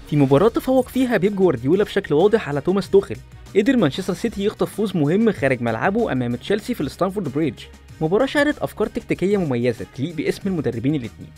في مباراة تفوق فيها بيب جوارديولا بشكل واضح على توماس توخل قدر مانشستر سيتي يخطف فوز مهم خارج ملعبه أمام تشيلسي في الستانفورد بريدج مباراة شهدت أفكار تكتيكية مميزة تليق باسم المدربين الاثنين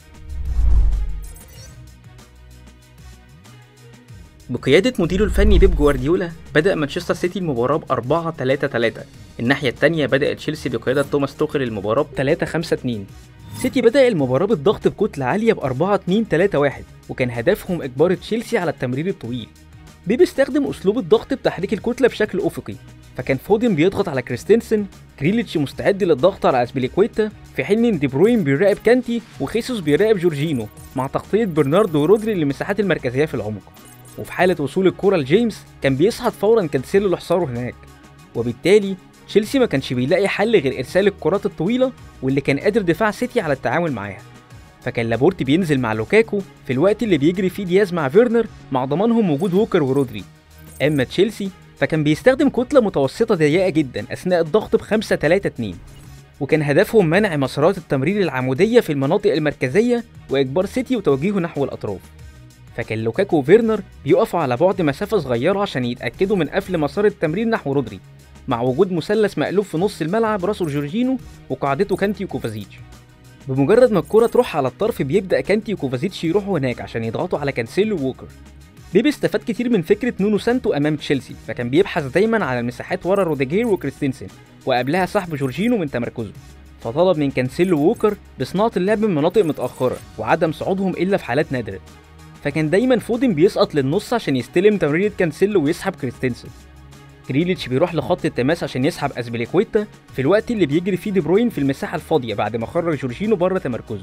بقيادة مديره الفني بيب جوارديولا بدأ مانشستر سيتي المباراة ب 4 3 3 الناحية التانية بدأ تشيلسي بقيادة توماس توخل المباراة ب 3 5 2 سيتي بدأ المباراة بالضغط بكتلة عالية ب 4 2 3 1 وكان هدفهم إجبار تشيلسي على التمرير الطويل بيب استخدم أسلوب الضغط بتحريك الكتلة بشكل أفقي فكان فودن بيضغط على كريستنسن كريليتش مستعد للضغط على اسبيليكويتا في حين ان دي بروين بيراقب كانتي وخيسوس بيراقب جورجينو مع تغطية برناردو ورودري للمساحات المركزية في العمق وفي حالة وصول الكرة لجيمس كان بيصعد فورا كانسيلو لحصاره هناك وبالتالي تشيلسي ما كانش بيلاقي حل غير ارسال الكرات الطويله واللي كان قادر دفاع سيتي على التعامل معاها فكان لابورت بينزل مع لوكاكو في الوقت اللي بيجري فيه دياز مع فيرنر مع ضمانهم وجود ووكر ورودري اما تشيلسي فكان بيستخدم كتله متوسطه ضيقه جدا اثناء الضغط ب 5 3 2 وكان هدفهم منع مسارات التمرير العموديه في المناطق المركزيه واجبار سيتي وتوجيهه نحو الاطراف فكان لوكاكو وفيرنر بيقفوا على بعد مسافه صغيره عشان يتاكدوا من قفل مسار التمرير نحو رودري مع وجود مثلث مقلوب في نص الملعب راسه جورجينو وقاعدته كانتي وكوفازيتش بمجرد ما الكرة تروح على الطرف بيبدأ كانتي وكوفازيتش يروحوا هناك عشان يضغطوا على كانسيلو ووكر بيب استفاد كتير من فكرة نونو سانتو أمام تشيلسي فكان بيبحث دايما على المساحات ورا روديجير وكريستنسن وقبلها سحب جورجينو من تمركزه فطلب من كانسيلو ووكر بصناعة اللعب من مناطق متأخرة وعدم صعودهم إلا في حالات نادرة فكان دايما فودن بيسقط للنص عشان يستلم تمريرة كانسيلو ويسحب كريستنسن كريليتش بيروح لخط التماس عشان يسحب اسبليكويتا في الوقت اللي بيجري فيه دي بروين في المساحه الفاضيه بعد ما خرج جورجينو بره تمركزه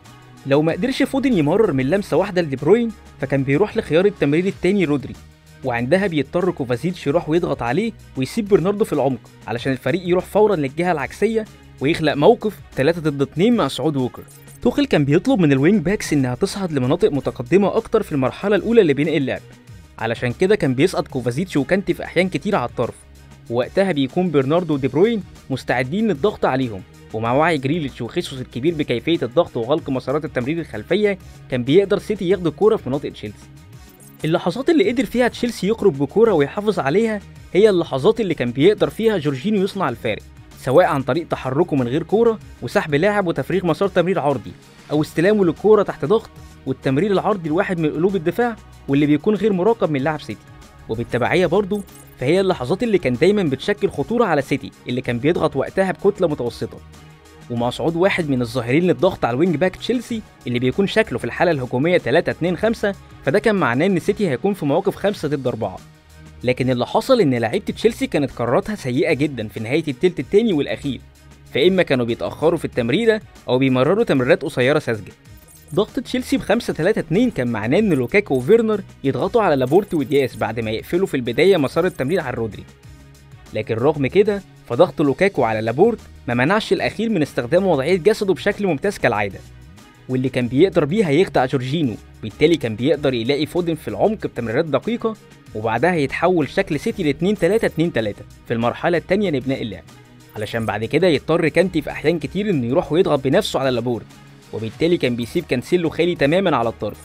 لو ما قدرش فودن يمرر من لمسه واحده لدي بروين فكان بيروح لخيار التمرير التاني رودري وعندها بيضطر كوفازيتش يروح ويضغط عليه ويسيب برناردو في العمق علشان الفريق يروح فورا للجهه العكسيه ويخلق موقف 3 ضد 2 مع صعود ووكر توخل كان بيطلب من الوينج باكس انها تصعد لمناطق متقدمه اكتر في المرحله الاولى اللي بين اللعب علشان كده كان بيسقط كوفازيتش وكانتي في احيان كتير على الطرف ووقتها بيكون برناردو ودي بروين مستعدين للضغط عليهم ومع وعي جريليتش وخيسوس الكبير بكيفيه الضغط وغلق مسارات التمرير الخلفيه كان بيقدر سيتي ياخد الكوره في مناطق تشيلسي اللحظات اللي قدر فيها تشيلسي يخرج بكوره ويحافظ عليها هي اللحظات اللي كان بيقدر فيها جورجينيو يصنع الفارق سواء عن طريق تحركه من غير كوره وسحب لاعب وتفريغ مسار تمرير عرضي او استلامه للكوره تحت ضغط والتمرير العرضي لواحد من قلوب الدفاع واللي بيكون غير مراقب من لاعب سيتي وبالتبعيه برضه فهي اللحظات اللي كان دايما بتشكل خطوره على سيتي اللي كان بيضغط وقتها بكتله متوسطه ومع صعود واحد من الظاهرين للضغط على الوينج باك تشيلسي اللي بيكون شكله في الحاله الهجوميه 3 2 5 فده كان معناه ان سيتي هيكون في مواقف 5 ضد 4 لكن اللي حصل ان لعيبه تشيلسي كانت قراراتها سيئه جدا في نهايه التلت التاني والاخير فاما كانوا بيتاخروا في التمريره او بيمرروا تمريرات قصيره ساذجه ضغط تشيلسي ب 5 3 2 كان معناه ان لوكاكو وفيرنر يضغطوا على لابورت ودياس بعد ما يقفلوا في البدايه مسار التمرير على رودري لكن رغم كده فضغط لوكاكو على لابورت ما منعش الاخير من استخدام وضعيه جسده بشكل ممتاز كالعاده واللي كان بيقدر بيها يخدع جورجينو بالتالي كان بيقدر يلاقي فودن في العمق بتمريرات دقيقه وبعدها يتحول شكل سيتي ل 2 3 2 3 في المرحله الثانيه لبناء اللعب علشان بعد كده يضطر كانتي في احيان كتير انه يروح ويضغط بنفسه على لابورت وبالتالي كان بيسيب كانسيلو خالي تماما على الطرف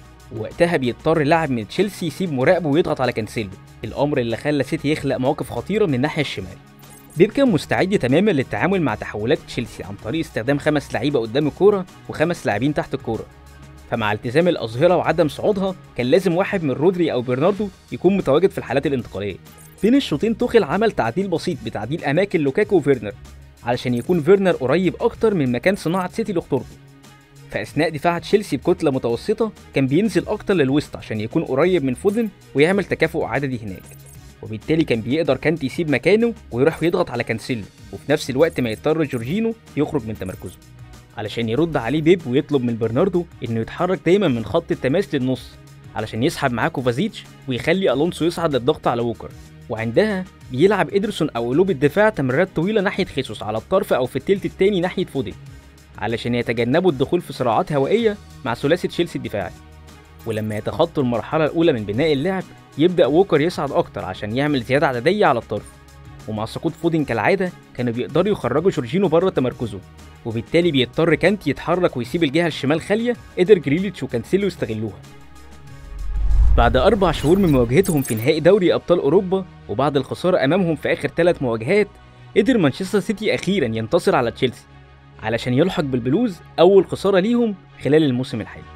وقتها بيضطر لاعب من تشيلسي يسيب مراقبه ويضغط على كانسيلو الامر اللي خلى سيتي يخلق مواقف خطيره من الناحيه الشمال بيب كان مستعد تماما للتعامل مع تحولات تشيلسي عن طريق استخدام خمس لعيبه قدام الكوره وخمس لاعبين تحت الكوره فمع التزام الاظهره وعدم صعودها كان لازم واحد من رودري او برناردو يكون متواجد في الحالات الانتقاليه بين الشوطين توخل عمل تعديل بسيط بتعديل اماكن لوكاكو وفيرنر علشان يكون فيرنر قريب اكتر من مكان صناعه سيتي لخطورته فاثناء دفاع تشيلسي بكتله متوسطه كان بينزل اكتر للوسط عشان يكون قريب من فودن ويعمل تكافؤ عددي هناك وبالتالي كان بيقدر كانتي يسيب مكانه ويروح يضغط على كانسيلو وفي نفس الوقت ما يضطر جورجينو يخرج من تمركزه علشان يرد عليه بيب ويطلب من برناردو انه يتحرك دايما من خط التماس للنص علشان يسحب معاه كوفازيتش ويخلي الونسو يصعد للضغط على ووكر وعندها بيلعب ادرسون او قلوب الدفاع تمريرات طويله ناحيه خيسوس على الطرف او في التلت التاني ناحيه فودن علشان يتجنبوا الدخول في صراعات هوائيه مع ثلاثي تشيلسي الدفاعي ولما يتخطوا المرحله الاولى من بناء اللعب يبدا ووكر يصعد اكتر عشان يعمل زياده عدديه على الطرف ومع سقوط فودن كالعاده كانوا بيقدروا يخرجوا جورجينو بره تمركزه وبالتالي بيضطر كانت يتحرك ويسيب الجهه الشمال خاليه قدر جريليتش وكانسيلو يستغلوها بعد أربع شهور من مواجهتهم في نهائي دوري أبطال أوروبا وبعد الخسارة أمامهم في آخر ثلاث مواجهات قدر مانشستر سيتي أخيرا ينتصر على تشيلسي علشان يلحق بالبلوز أول خسارة ليهم خلال الموسم الحالي